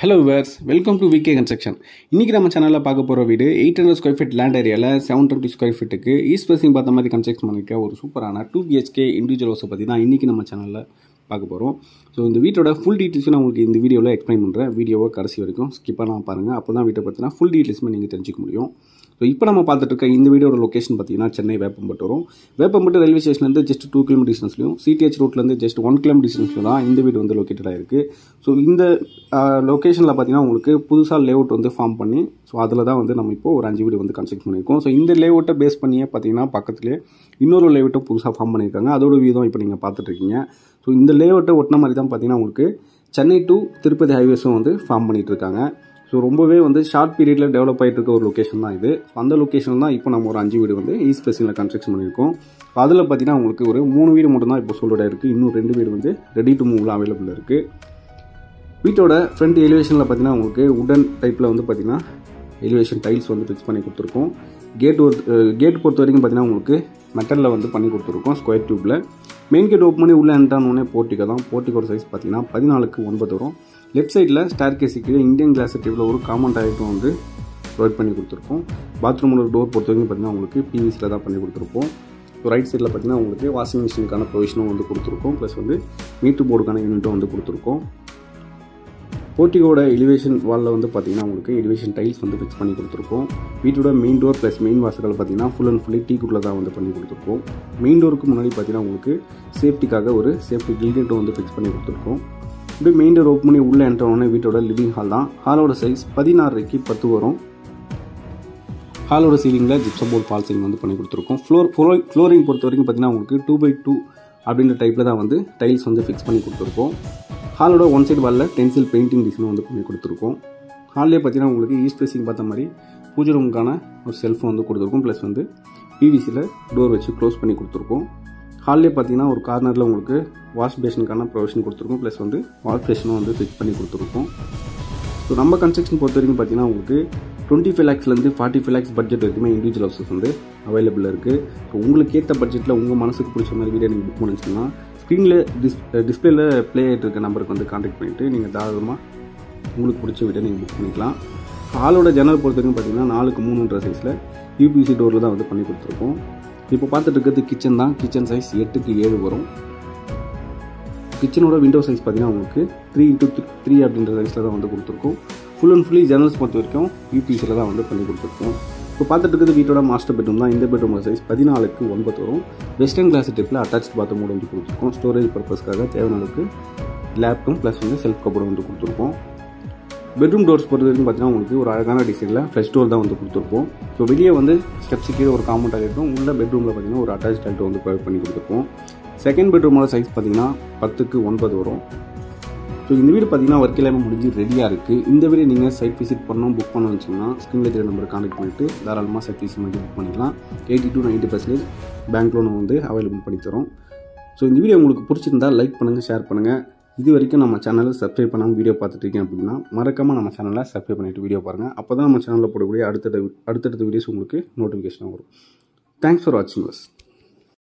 hello viewers welcome to VK construction இன்றைக்கி நம்ம சேனலில் பார்க்க போகிற வீடு eight hundred square feet land ஏரியாவில் செவன் டுவெண்ட்டி ஸ்கொயர் ஃபீட்டுக்கு ஈஸ்ட் ஃபேசிங் பார்த்த மாதிரி கன்ஸ்ட்ரக்ஷன் பண்ணியிருக்க ஒரு சூப்பரான டூ பிஹெச்கே இண்டிவிஜுவல் ஹவுஸை பற்றி தான் இன்றைக்கி நம்ம சேனலில் பார்க்க போகிறோம் ஸோ இந்த வீட்டோட ஃபுல் டீட்டெயில்ஸும் நான் உங்களுக்கு இந்த வீடியோவில் எக்ஸ்பிளைன் பண்ணுறேன் வீடியோவை கடைசி வரைக்கும் ஸ்கிப் பண்ணாமல் பாருங்கள் அப்போ தான் வீட்டை பற்றினா ஃபுல் டீட்டெயில்ஸுமே நீங்கள் தெரிஞ்சிக்க முடியும் ஸோ இப்போ நம்ம பார்த்துட்டு இருக்க இந்த வீடியோட லொக்கேஷன் பார்த்தீங்கன்னா சென்னை வேப்பம்பட்டு வரும் வேப்பம்பட்டு ரயில்வே ஸ்டேஷன்லேருந்து ஜஸ்ட் டூ கிலோமீட்டர் டிஸ்டன்ஸ்லையும் சிடிஹெச் ரோட்லேருந்து ஜஸ்ட் ஒன் கிலோமீட்டர் டிஸ்டன்ஸில் தான் இந்த வீடு வந்து லொக்கேட்டட் ஆயிருக்கு ஸோ இந்த லொக்கேஷனில் பார்த்தீங்கன்னா உங்களுக்கு புதுசாக லேஅவுட் வந்து ஃபார்ம் பண்ணி ஸோ அதில் தான் வந்து நம்ம இப்போ ஒரு அஞ்சு வீடு வந்து கன்ஸ்ட்ரக்ட் பண்ணியிருக்கோம் ஸோ இந்த லேஅவுட்டை பேஸ் பண்ணியே பார்த்தீங்கன்னா பக்கத்துலேயே இன்னொரு லேஅவுட்டை புதுசாக ஃபார்ம் பண்ணியிருக்காங்க அதோட வீதம் இப்போ நீங்கள் பார்த்துட்ருக்கீங்க ஸோ இந்த லேஅவுட்டை ஒட்டின மாதிரி தான் பார்த்தீங்கன்னா உங்களுக்கு சென்னை டு திருப்பதி ஹைவேஸும் வந்து ஃபார்ம் பண்ணிட்டு இருக்காங்க ஸோ ரொம்பவே வந்து ஷார்ட் பீரியடில் டெவலப் ஆகிட்டு இருக்க ஒரு லொக்கேஷன் தான் இது அந்த லொக்கேஷன் தான் இப்போ நம்ம ஒரு அஞ்சு வீடு வந்து ஈஸ்ட் ஃபேஸிங்கில் கன்ஸ்ட்ரக்ஷன் பண்ணியிருக்கோம் அதில் பார்த்தீங்கன்னா உங்களுக்கு ஒரு மூணு வீடு மட்டும் தான் இப்போ சொல்லிட இருக்குது இன்னும் ரெண்டு வீடு வந்து ரெடி டு மூவ்ல அவைலபிள் இருக்குது வீட்டோட ஃப்ரண்ட் எலிவேஷனில் பார்த்தீங்கன்னா உங்களுக்கு உடன் டைப்பில் வந்து பார்த்தீங்கன்னா எலிவேஷன் டைல்ஸ் வந்து ஃபிக்ஸ் பண்ணி கொடுத்துருக்கோம் கேட் ஒரு கேட் பொறுத்த வரைக்கும் பார்த்தீங்கன்னா உங்களுக்கு மெட்டலில் வந்து பண்ணி கொடுத்துருக்கோம் ஸ்கொயர் டியூப்பில் மெயின் கேட் ஓப்பன் பண்ணி உள்ளே என்ட்ரானோடனே போர்ட்டிக்கோ தான் போர்ட்டிக்கோட சைஸ் பார்த்தீங்கன்னா பதினாலுக்கு ஒன்பது வரும் லெஃப்ட் சைடில் ஸ்டார் கேஸுக்கு இந்தியன் கிளாஸ் டைப்பில் ஒரு காமன் டாய்லெட்டும் வந்து ப்ரொவைட் பண்ணி கொடுத்துருக்கோம் பாத்ரூமோட டோர் பொறுத்த வரைக்கும் பார்த்தீங்கன்னா உங்களுக்கு பிவிசியில் தான் பண்ணி கொடுத்துருப்போம் ஸோ ரைட் சைடில் பார்த்தீங்கன்னா உங்களுக்கு வாஷிங் மிஷினுக்கான ப்ரொவிஷனும் வந்து கொடுத்துருக்கோம் ப்ளஸ் வந்து மீட்டர் போர்டுக்கான யூனிட்டும் வந்து கொடுத்துருக்கோம் போர்ட்டிகோட எலிவேஷன் வாலில் வந்து பார்த்தீங்கன்னா உங்களுக்கு எலிவேஷன் டைல்ஸ் வந்து ஃபிக்ஸ் பண்ணி கொடுத்துருக்கோம் வீட்டோட மெயின் டோர் ப்ளஸ் மெயின் வாசல்கள் பார்த்தீங்கன்னா ஃபுல் அண்ட் ஃபுல்லி டீ குட்டில் தான் வந்து பண்ணி கொடுத்துருக்கோம் மெயின் டோருக்கு முன்னாடி பார்த்தீங்கன்னா உங்களுக்கு சேஃப்டிக்காக ஒரு சேஃப்டி கில்கெட்டும் வந்து ஃபிக்ஸ் பண்ணி கொடுத்துருக்கோம் இப்படி மெயின் டோர் ஓப்பன் பண்ணி உள்ளே என்ட்ரோடனே வீட்டோட லிவிங் ஹால் தான் ஹாலோட சைஸ் பதினாறுக்கு பத்து வரும் ஹாலோட சீலிங்கில் ஜிப்சம் போர்ட் ஃபால் சீலிங் வந்து பண்ணி கொடுத்துருக்கோம் ஃப்ளோர் ஃப்ளோ ஃப்ளோரிங் பொறுத்த வரைக்கும் பார்த்தீங்கன்னா உங்களுக்கு டூ பை டூ அப்படின்ற டைப்பில் தான் வந்து டைல்ஸ் வந்து ஃபிக்ஸ் பண்ணி கொடுத்துருக்கோம் ஹாலோட ஒன் சைடு வாலில் டென்சில் பெயிண்டிங் டிசைன் வந்து பண்ணி கொடுத்துருக்கோம் ஹால்லே பார்த்தீங்கன்னா உங்களுக்கு ஈஸ்ட் ஃபேஸிங் பார்த்த மாதிரி பூஜை ரூமுக்கான ஒரு செல்ஃபும் வந்து கொடுத்துருக்கோம் ப்ளஸ் வந்து பிவிசியில் டோர் வச்சு க்ளோஸ் பண்ணி கொடுத்துருக்கோம் ஹால்லே பார்த்தீங்கன்னா ஒரு கார்னரில் உங்களுக்கு வாஷ் பேஷனுக்கான ப்ரொவிஷன் கொடுத்துருக்கோம் ப்ளஸ் வந்து வாஷ் பேஷனும் வந்து ஃபிக்ஸ் பண்ணி கொடுத்துருக்கோம் ஸோ நம்ம கன்ஸ்ட்ரக்ஷன் பொறுத்த வரைக்கும் பார்த்தீங்கன்னா உங்களுக்கு டுவெண்ட்டி ஃபைவ் லேக்ஸ்லேருந்து ஃபார்ட்டி ஃபைவ் லேக்ஸ் பட்ஜெட் வரைக்குமே இண்டிவிஜுவல் ஹவுசஸ் வந்து அவைலபிள் இருக்குது ஸோ உங்களுக்கு ஏற்ற பட்ஜெட்டில் உங்கள் மனசுக்கு பிடிச்ச மாதிரி வீடியோ நீங்கள் புக் பண்ணிச்சிங்கன்னா ஸ்க்ரீனில் டிஸ் டிஸ்பிளேல ப்ளே ஆகிட்டு இருக்க நம்பருக்கு வந்து காண்டாக்ட் பண்ணிவிட்டு நீங்கள் தாராளமாக உங்களுக்கு பிடிச்ச வீடியோ நீங்கள் புக் பண்ணிக்கலாம் ஹாலோட ஜன்னல் பொறுத்த வரைக்கும் பார்த்தீங்கன்னா நாலுக்கு மூணுன்ற சைஸில் யூபிசி டோரில் தான் வந்து பண்ணி கொடுத்துருக்கோம் இப்போ பார்த்துட்டு இருக்கிறது கிச்சன் தான் கிச்சன் சைஸ் எட்டுக்கு ஏழு வரும் கிச்சனோட விண்டோ சைஸ் பார்த்தீங்கன்னா உங்களுக்கு த்ரீ இன்ட்டு த்ரீ அப்படின்ற சைஸில் தான் வந்து கொடுத்துருக்கோம் ஃபுல் அண்ட் ஃபுல்லி ஜன்னல்ஸ் பொறுத்த வரைக்கும் யூபிசியில் தான் வந்து பண்ணி கொடுத்துருக்கோம் இப்போ பார்த்துட்டு இருக்கிறது வீட்டோட மாஸ்டர் பெட்ரூம் தான் இந்த பெட்ரூமோட சைஸ் பதினாலுக்கு ஒன்பது வரும் வெஸ்டர்ன் கிளாஸ் டைப்பில் அட்டாச் பாத்ரூம் வந்து கொடுத்துருக்கோம் ஸ்டோரேஜ் பர்பஸ்க்காக தேவையான அளவுக்கு லேப்டும் ப்ளஸ் வந்து செல்ஃப் கபோர்டு வந்து கொடுத்துருக்கோம் பெட்ரூம் டோர்ஸ் பொறுத்த வரைக்கும் பார்த்தீங்கன்னா உங்களுக்கு ஒரு அழகான டிசைனில் ஃப்ரெஷ் டோர் தான் வந்து கொடுத்துருப்போம் ஸோ வெளியே வந்து ஸ்டெப்ஸு கீழே ஒரு காமன் டாய்லெட்டும் உள்ள பெட்ரூமில் பார்த்தீங்கன்னா ஒரு அட்டாச் டாய்லெட் வந்து ப்ரொவைட் பண்ணி கொடுத்துருப்போம் செகண்ட் பெட்ரூமோட சைஸ் பார்த்தீங்கன்னா பத்துக்கு ஒன்பது வரும் ஸோ இந்த வீடு பார்த்தீங்கன்னா ஒர்க் எல்லாமே முடிஞ்சு ரெடியாக இருக்குது இந்த வீடு நீங்கள் சைட் விசிட் பண்ணணும் புக் பண்ண வச்சிங்கன்னா ஸ்க்ரீனில் தெரிய நம்பர் கான்டெக்ட் பண்ணிவிட்டு தாராளமாக சைட் விசிட் பண்ணி புக் பண்ணிக்கலாம் eighty to ninety percentage bank loan வந்து அவைலபிள் பண்ணி தரோம் ஸோ இந்த வீடியோ உங்களுக்கு பிடிச்சிருந்தா லைக் பண்ணுங்கள் ஷேர் பண்ணுங்கள் இது வரைக்கும் நம்ம சேனலை சப்ஸ்கிரைப் பண்ணாமல் வீடியோ பார்த்துட்டு இருக்கீங்க அப்படின்னா மறக்காமல் நம்ம சேனலை சப்ஸ்கிரைப் பண்ணிவிட்டு வீடியோ பாருங்கள் அப்போ தான் நம்ம சேனலில் போடக்கூடிய அடுத்தடுத்த அடுத்தடுத்த வீடியோஸ் உங்களுக்கு நோட்டிஃபிகேஷன் வரும் தேங்க்ஸ் ஃபார் வாட்சிங் பஸ்